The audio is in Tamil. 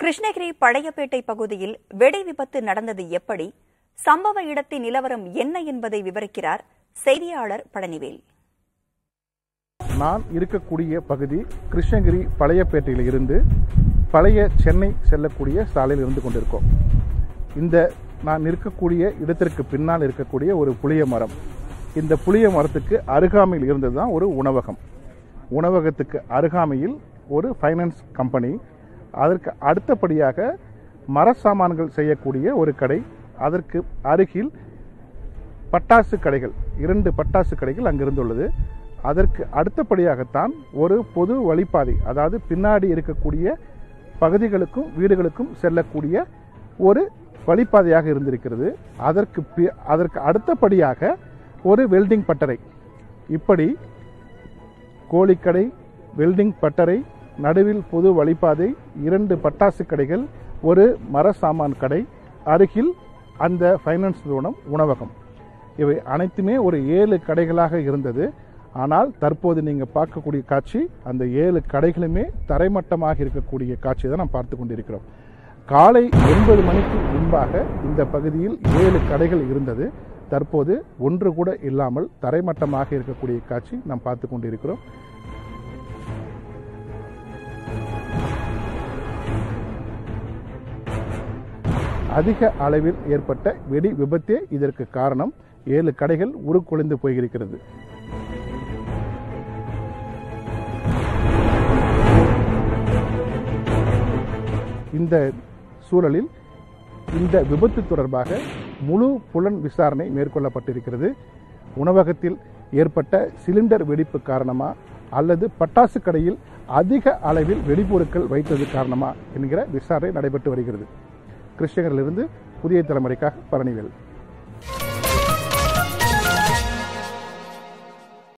கிருஷ்ணகிரி பழையப்பேட்டை பகுதியில் வெடி விபத்து நடந்தது எப்படி சம்பவ இடத்தின் நிலவரம் என்ன என்பதை விவரிக்கிறார் செய்தியாளர் பழனிவேல் நான் இருக்கக்கூடிய பகுதி கிருஷ்ணகிரி பழையப்பேட்டையில் இருந்து பழைய சென்னை செல்லக்கூடிய சாலையில் இருந்து கொண்டிருக்கோம் இந்த நான் இருக்கக்கூடிய இடத்திற்கு பின்னால் இருக்கக்கூடிய ஒரு புளிய மரம் இந்த புளிய மரத்துக்கு அருகாமையில் இருந்தது தான் ஒரு உணவகம் உணவகத்துக்கு அருகாமையில் ஒரு ஃபைனான்ஸ் கம்பெனி அதற்கு அடுத்தபடியாக மர சாமான்கள் செய்யக்கூடிய ஒரு கடை அதற்கு அருகில் பட்டாசு கடைகள் இரண்டு பட்டாசு கடைகள் அங்கிருந்துள்ளது அதற்கு அடுத்தபடியாகத்தான் ஒரு பொது வழிப்பாதை அதாவது பின்னாடி இருக்கக்கூடிய பகுதிகளுக்கும் வீடுகளுக்கும் செல்லக்கூடிய ஒரு வழிப்பாதையாக இருந்திருக்கிறது அதற்கு பி- அதற்கு அடுத்தபடியாக ஒரு வெல்டிங் பட்டறை இப்படி கோழிக்கடை வெல்டிங் பட்டறை நடுவில் பொது வழிப்பாதை இரண்டு பட்டாசு கடைகள் ஒரு மர சாமான் கடை அருகில் அந்த ஃபைனான்ஸ் நிறுவனம் உணவகம் இவை அனைத்துமே ஒரு ஏழு கடைகளாக இருந்தது ஆனால் தற்போது நீங்கள் பார்க்கக்கூடிய காட்சி அந்த ஏழு கடைகளுமே தரைமட்டமாக இருக்கக்கூடிய காட்சி தான் நாம் பார்த்து கொண்டிருக்கிறோம் காலை ஒன்பது மணிக்கு முன்பாக இந்த பகுதியில் ஏழு கடைகள் இருந்தது தற்போது ஒன்று கூட இல்லாமல் தரைமட்டமாக இருக்கக்கூடிய காட்சி நாம் பார்த்து கொண்டிருக்கிறோம் அதிக அளவில் ஏற்பட்ட வெடி விபத்தே இதற்கு காரணம் ஏழு கடைகள் உருக்குலைந்து போயிருக்கிறது இந்த சூழலில் இந்த விபத்து தொடர்பாக முழு புலன் விசாரணை மேற்கொள்ளப்பட்டிருக்கிறது உணவகத்தில் ஏற்பட்ட சிலிண்டர் வெடிப்பு காரணமா அல்லது பட்டாசு கடையில் அதிக அளவில் வெடிபொருட்கள் வைத்தது காரணமா என்கிற விசாரணை நடைபெற்று வருகிறது கிருஷ்ணகிரியிலிருந்து புதிய தலைமுறைக்காக பழனிவேல்